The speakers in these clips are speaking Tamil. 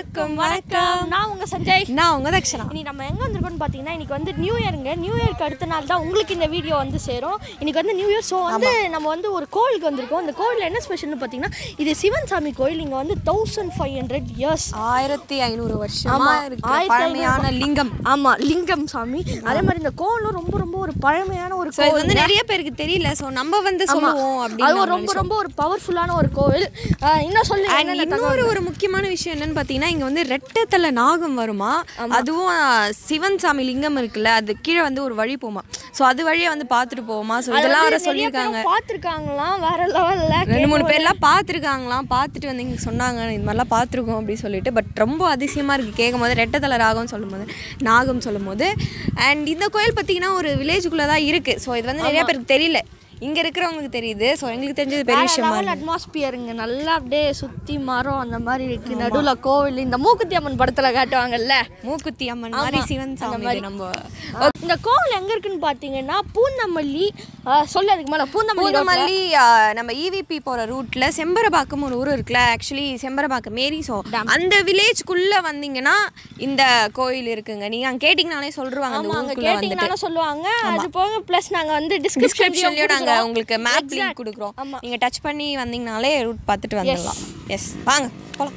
வணக்கம் வணக்கம் நான் உங்க சஞ்சய் நான் உங்க தக்ஷனா இனி நம்ம எங்க வந்திருக்கோம்னு பார்த்தீங்கன்னா இன்னைக்கு வந்து நியூ இயருங்க நியூ இயர்க்கு அடுத்த நாள் தான் உங்களுக்கு இந்த வீடியோ வந்து சேரும் இன்னைக்கு வந்து நியூ இயர் ஸோ வந்து நம்ம வந்து ஒரு கோயிலுக்கு வந்திருக்கோம் இந்த கோயிலில் என்ன ஸ்பெஷல்னு பார்த்தீங்கன்னா இது சிவன் சாமி கோயில் இங்கே வந்து தௌசண்ட் ஃபைவ் ஹண்ட்ரட் இயர்ஸ் ஆயிரத்தி ஐநூறு வருஷமா ஆமா, இருக்கிற ஆயிரத்தி பழமையான லிங்கம் ஆமா லிங்கம் சாமி அதே மாதிரி இந்த கோயிலும் ரொம்ப ரொம்ப ஒரு பழமையான ஒரு ஸோ இது கோவில் வந்து நிறைய பேருக்கு தெரியல ஸோ நம்ம வந்து சொல்லுவோம் அது அப்படின்னு ஒரு ரொம்ப ரொம்ப ஒரு பவர்ஃபுல்லான ஒரு கோவில் அஹ் இன்னும் சொல்லி அண்ட் இன்னொரு ஒரு முக்கியமான விஷயம் என்னன்னு பார்த்தீங்கன்னா இங்கே வந்து ரெட்டத்தலை நாகம் வருமா அதுவும் ஆ, சிவன் சாமி லிங்கம் இருக்குல்ல அது கீழே வந்து ஒரு வழி போமா ஸோ அது வழியா வந்து பார்த்துட்டு போவோமா ஸோ இதெல்லாம் வர சொல்லியிருக்காங்க பார்த்துருக்காங்களாம் வேற லெவல்ல ரெண்டு மூணு பேர்லாம் பார்த்துருக்காங்களாம் பார்த்துட்டு வந்து இங்கே சொன்னாங்க இது மாதிரிலாம் பார்த்துருக்கோம் அப்படின்னு சொல்லிட்டு பட் ரொம்ப அதிசயமாக இருக்குது கேட்கும் போது ரெட்டத்தலை ராகம் சொல்லும் போது நாகம் சொல்லும் போது அண்ட் இந்த கோயில் பார்த்தீங்கன்னா ஒரு வில்லேஜுக்குள்ளே தான் இருக்குது ஸோ இது வந்து நிறைய பேருக்கு தெரியல இங்கே இருக்கிறவங்களுக்கு தெரியுது ஸோ எங்களுக்கு தெரிஞ்சது பெரிய விஷயமா லெவல் அட்மாஸ்பியருங்க நல்லா அப்படியே சுத்தி மரம் அந்த மாதிரி இருக்கு நடுவுல கோவில் இந்த மூக்குத்தி அம்மன் படத்துல காட்டுவாங்கல்ல மூக்குத்தி அம்மன் மாதிரி சிவன் சாமி இது நம்ம இந்த கோவில் எங்க இருக்குன்னு பாத்தீங்கன்னா பூந்தமல்லி அஹ், சொல்லு அதுக்கு மேல பூந்தமல்லி road ல. பூந்தமல்லி ஆ, நம்ம இவிபி போகிற ரூட்டில் செம்பரபாக்கம் ஒரு ஊர் இருக்குல்ல ஆக்சுவலி செம்பரபாக்கம் ஏரி ஸோ அந்த வில்லேஜ்குள்ளே வந்தீங்கன்னா இந்த கோயில் இருக்குங்க நீங்கள் அங்கே கேட்டிங்கனாலே சொல்லிருவாங்க அந்த ஆமா அங்க ஊருக்குள்ளே வந்துட்டு கேட்டீங்கன்னா சொல்லுவாங்க அது போக ப்ளஸ் நாங்க வந்து டிஸ்கிரிப்ஷன்லயும் டிஸ்கிரிப்ஷன்லயும் நாங்க உங்களுக்கு மேப் லிங்க் கொடுக்குறோம் ஆமா. நீங்க டச் பண்ணி வந்தீங்கனாலே ரூட் பார்த்துட்டு வந்துடலாம் எஸ் வாங்க போலாம்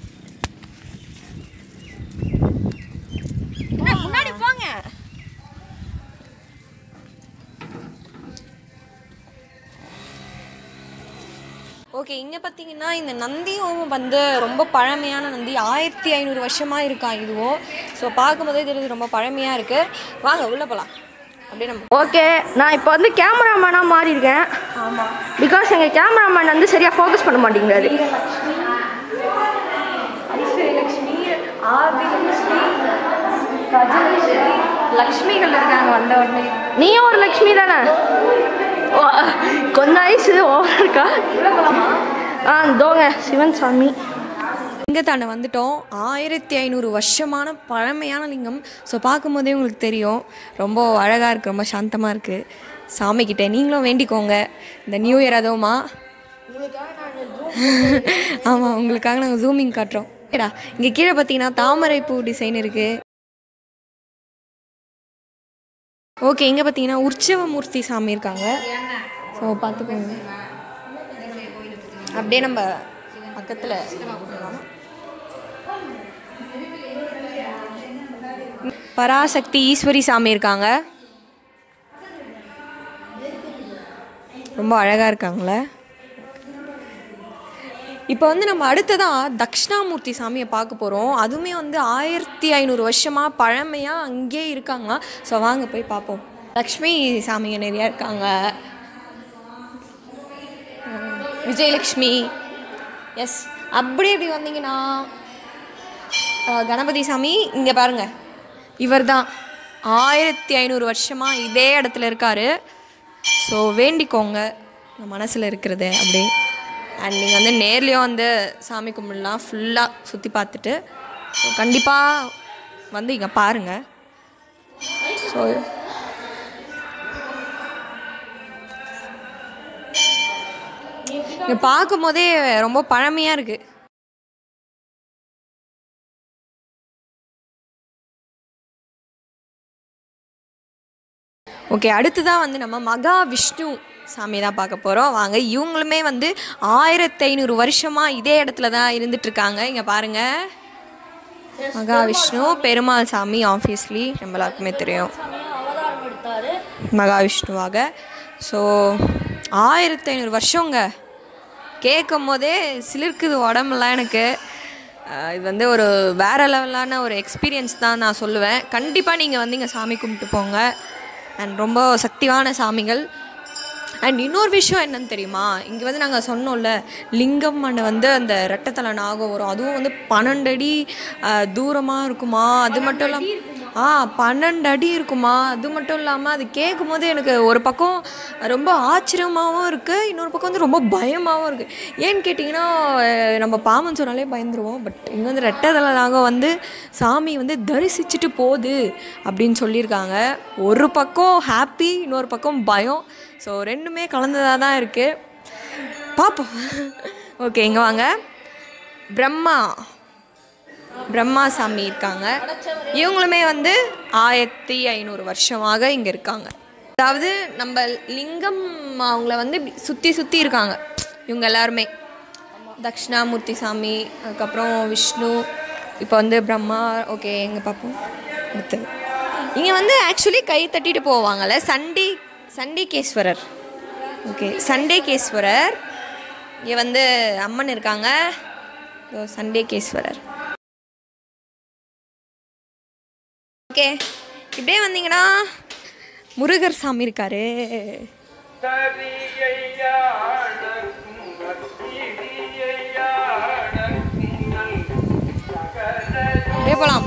முன்னாடி போங்க ஓகே இங்கே பார்த்தீங்கன்னா இந்த நந்தியும் வந்து ரொம்ப பழமையான நந்தி ஆயிரத்தி ஐநூறு வருஷமாக இருக்கா இதுவும் ஸோ பார்க்கும்போதே தெரியுது ரொம்ப பழமையாக இருக்குது வாங்க உள்ளே போகலாம் அப்படியே நம்ம ஓகே நான் இப்போ வந்து கேமராமேனாக மாறி இருக்கேன் ஆமாம் பிகாஸ் எங்கள் கேமராமேன் வந்து சரியாக ஃபோக்கஸ் பண்ண மாட்டேங்கிறாரு லக்ஷ்மிகள் இருக்காங்க வந்த உடனே நீயும் ஒரு லக்ஷ்மி தானே ஓ, கொஞ்சம் ஐஸு ஓவர் இருக்கா ஆ தோங்க சிவன் சாமி இங்கே தானே வந்துட்டோம் ஆயிரத்தி ஐநூறு வருஷமான பழமையான லிங்கம் ஸோ பார்க்கும்போதே உங்களுக்கு தெரியும் ரொம்ப அழகாக இருக்குது ரொம்ப சாந்தமாக இருக்குது சாமிக்கிட்ட நீங்களும் வேண்டிக்கோங்க இந்த நியூ இயர் அதுவுமா ஆமாம் உங்களுக்காக நாங்கள் ஜூமிங் காட்டுறோம் ஏடா இங்கே கீழே பார்த்தீங்கன்னா தாமரை பூ டிசைன் இருக்குது ஓகே இங்கே பார்த்தீங்கன்னா உற்சவமூர்த்தி சாமி இருக்காங்க ஸோ பார்த்துக்கோங்க அப்படியே நம்ம பக்கத்தில் பராசக்தி ஈஸ்வரி சாமி இருக்காங்க ரொம்ப அழகாக இருக்காங்களே இப்போ வந்து நம்ம அடுத்ததாக தக்ஷணாமூர்த்தி சாமியை பார்க்க போகிறோம் அதுவுமே வந்து ஆயிரத்தி ஐநூறு வருஷமாக பழமையாக அங்கேயே இருக்காங்களாம் ஸோ வாங்க போய் பார்ப்போம் லக்ஷ்மி சாமிங்க நிறையா இருக்காங்க உம், விஜயலக்ஷ்மி எஸ் அப்படி இப்படி வந்தீங்கன்னா அஹ், கணபதி சாமி இங்கே பாருங்க இவர் தான் ஆயிரத்தி ஐநூறு வருஷமாக இதே இடத்துல இருக்காரு ஸோ வேண்டிக்கோங்க உங்கள் மனசில் இருக்கிறது அப்படி அண்ட் நீங்கள் வந்து நேர்லேயும் வந்து சாமி கும்பிடலாம் ஃபுல்லாக சுற்றி பார்த்துட்டு ஸோ கண்டிப்பாக வந்து இங்கே பாருங்கள் ஸோ இங்கே பார்க்கும் போதே ரொம்ப பழமையாக இருக்குது ஓகே அடுத்ததாக வந்து நம்ம மகா விஷ்ணு சாமி தான் பார்க்க போகிறோம் வாங்க இவங்களுமே வந்து ஆயிரத்தி ஐநூறு வருஷமாக இதே இடத்துல தான் இருந்துட்டு இருக்காங்க இங்கே பாருங்கள் மகா விஷ்ணு பெருமாள் சாமி ஆப்வியஸ்லி நம்ம எல்லாருக்குமே தெரியும் அவதாரம் எடுத்தாரு மகாவிஷ்ணுவாக ஸோ ஆயிரத்தி ஐநூறு வருஷங்க கேட்கும் போதே சிலிர்க்குது உடம்புலாம் எனக்கு அஹ் இது வந்து ஒரு வேற லெவலான ஒரு எக்ஸ்பீரியன்ஸ் தான் நான் சொல்லுவேன் கண்டிப்பாக நீங்கள் வந்து இங்கே சாமி கும்பிட்டு போங்க அண்ட் ரொம்ப சக்திவான சாமிகள் அண்ட் இன்னொரு விஷயம் என்னன்னு தெரியுமா இங்கே வந்து நாங்கள் சொன்னோம்ல லிங்கம் அண்ட் வந்து அந்த ரெட்டத்தலை நாகம் வரும் அதுவும் வந்து பன்னெண்டு அடி தூரமாக இருக்குமா அது மட்டும் இல்லாமல் ஆ பன்னெண்டு அடி இருக்குமா அது மட்டும் இல்லாமல் அது கேட்கும் போது எனக்கு ஒரு பக்கம் ரொம்ப ஆச்சரியமாகவும் இருக்குது இன்னொரு பக்கம் வந்து ரொம்ப பயமாகவும் இருக்குது ஏன்னு கேட்டிங்கன்னா அஹ் நம்ம பாம்புன்னு சொன்னாலே பயந்துருவோம் பட் இங்கே வந்து ரெட்டதலை நாகம் வந்து சாமி வந்து தரிசிச்சுட்டு போகுது அப்படின்னு சொல்லியிருக்காங்க ஒரு பக்கம் ஹாப்பி இன்னொரு பக்கம் பயம் ஸோ ரெண்டுமே கலந்ததாக தான் இருக்குது பார்ப்போம் ஓகே இங்கே வாங்க பிரம்மா பிரம்மா சாமி இருக்காங்க இவங்களுமே வந்து ஆயிரத்தி ஐநூறு வருஷமாக இங்கே இருக்காங்க அதாவது நம்ம லிங்கம் அவங்கள வந்து சுற்றி சுற்றி இருக்காங்க இவங்க எல்லாருமே தக்ஷணாமூர்த்தி சாமி அதுக்கப்புறம் விஷ்ணு இப்போ வந்து பிரம்மா ஓகே எங்கே பார்ப்போம் அடுத்து இங்கே வந்து ஆக்சுவலி கை தட்டிட்டு போவாங்கல்ல சண்டி சண்டிகேஸ்வரர் ஓகே சண்டேகேஸ்வரர் இங்கே வந்து அம்மன் இருக்காங்க இதோ சண்டேகேஸ்வரர் ஓகே இப்படியே வந்தீங்கன்னா முருகர் சாமி இருக்காரு அப்படியே போகலாம்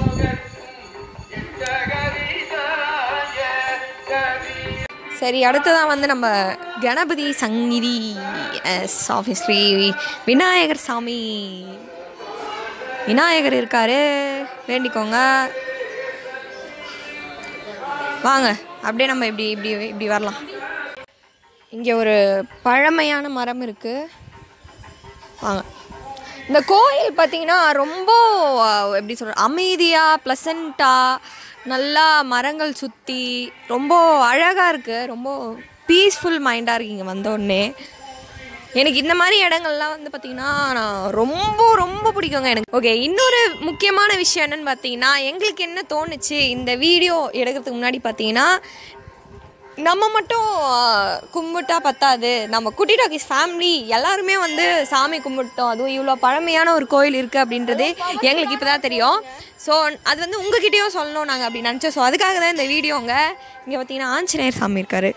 சரி அடுத்ததான் வந்து நம்ம கணபதி சங்கிதி எஸ் ஆஃபீஸ்லி விநாயகர் சாமி விநாயகர் இருக்காரு வேண்டிக்கோங்க வாங்க அப்படியே நம்ம இப்படி இப்படி இப்படி வரலாம் இங்கே ஒரு பழமையான மரம் இருக்குது வாங்க இந்த கோயில் பார்த்தீங்கன்னா ரொம்ப அஹ், எப்படி சொல்கிற அமைதியாக ப்ளசண்ட்டாக நல்லா மரங்கள் சுற்றி ரொம்ப அழகாக இருக்குது ரொம்ப பீஸ்ஃபுல் மைண்டாக இருக்கு இங்கே வந்த உடனே எனக்கு இந்த மாதிரி இடங்கள்லாம் வந்து பார்த்திங்கன்னா நான் ரொம்ப ரொம்ப பிடிக்குங்க எனக்கு ஓகே இன்னொரு முக்கியமான விஷயம் என்னன்னு பார்த்தீங்கன்னா எங்களுக்கு என்ன தோணுச்சு இந்த வீடியோ எடுக்கிறதுக்கு முன்னாடி பார்த்தீங்கன்னா நம்ம மட்டும் ஆஹ், கும்பிட்டா பத்தாது நம்ம குட்டி டாக்கிஸ் ஃபேமிலி எல்லாருமே வந்து சாமி கும்பிட்டோம் அதுவும் இவ்வளோ பழமையான ஒரு கோயில் இருக்குது அப்படின்றது எங்களுக்கு இப்போ தான் தெரியும் ஸோ அது வந்து உங்ககிட்டயும் சொல்லணும் நாங்கள் அப்படி நினச்சோம் ஸோ அதுக்காக தான் இந்த வீடியோங்க இங்கே பார்த்தீங்கன்னா ஆஞ்சநேயர் சாமி இருக்காரு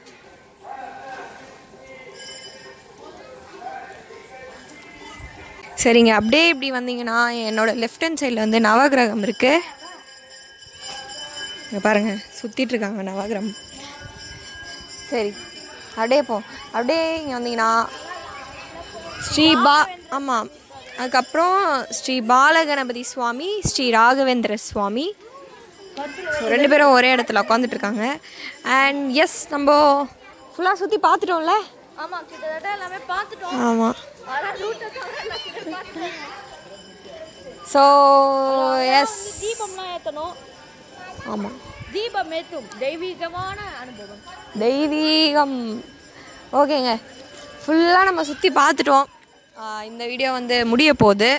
சரிங்க அப்படியே இப்படி வந்தீங்கன்னா என்னோட லெஃப்ட் ஹேண்ட் சைடில் வந்து நவகிரகம் இருக்குது இங்கே பாருங்கள் சுற்றிட்டு இருக்காங்க நவகிரகம் சரி அப்படியே போ அப்படியே இங்கே வந்தீங்கன்னா ஸ்ரீ பா ஆமாம் அதுக்கப்புறம் ஸ்ரீ பாலகணபதி சுவாமி ஸ்ரீ ராகவேந்திர சுவாமி So, ரெண்டு பேரும் ஒரே இடத்துல உட்காந்துட்டு இருக்காங்க அண்ட் எஸ் நம்ம ஃபுல்லாக சுற்றி பார்த்துட்டோம்ல ஆமாம் கிட்டத்தட்ட எல்லாமே பார்த்துட்டோம் ஆமாம் ஆனால் ரூட்டை தவிர எல்லாம் கிட்ட பார்த்துட்டோம். ஸோ எஸ் தீபம்லாம் ஏற்றணும் ஆமாம் தீபம் ஏற்றும் தெய்வீகமான அனுபவம் தெய்வீகம் ஓகேங்க ஃபுல்லாக நம்ம சுற்றி பார்த்துட்டோம் ஆஹ் இந்த வீடியோ வந்து முடிய போகுது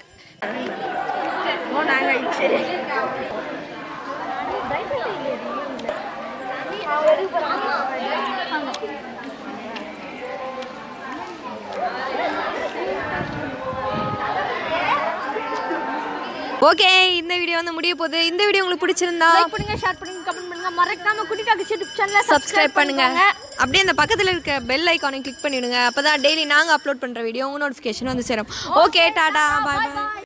ஓகே இந்த வீடியோ வந்து முடிய போகுது இந்த வீடியோ உங்களுக்கு பிடிச்சிருந்தா லைக் பண்ணுங்க ஷேர் பண்ணுங்க கமெண்ட் பண்ணுங்க மறக்காம குட்டி டாக்கு யூடியூப் சேனலை சப்ஸ்கிரைப் பண்ணுங்க அப்படியே அந்த பக்கத்தில் இருக்க பெல் ஐக்கானை கிளிக் பண்ணிடுங்க அப்பதான் டெய்லி நாங்கள் அப்லோட் பண்ணுற வீடியோ உங்கள் நோட்டிஃபிகேஷன் வந்து சேரும் ஓகே டாடா பாய் பாய்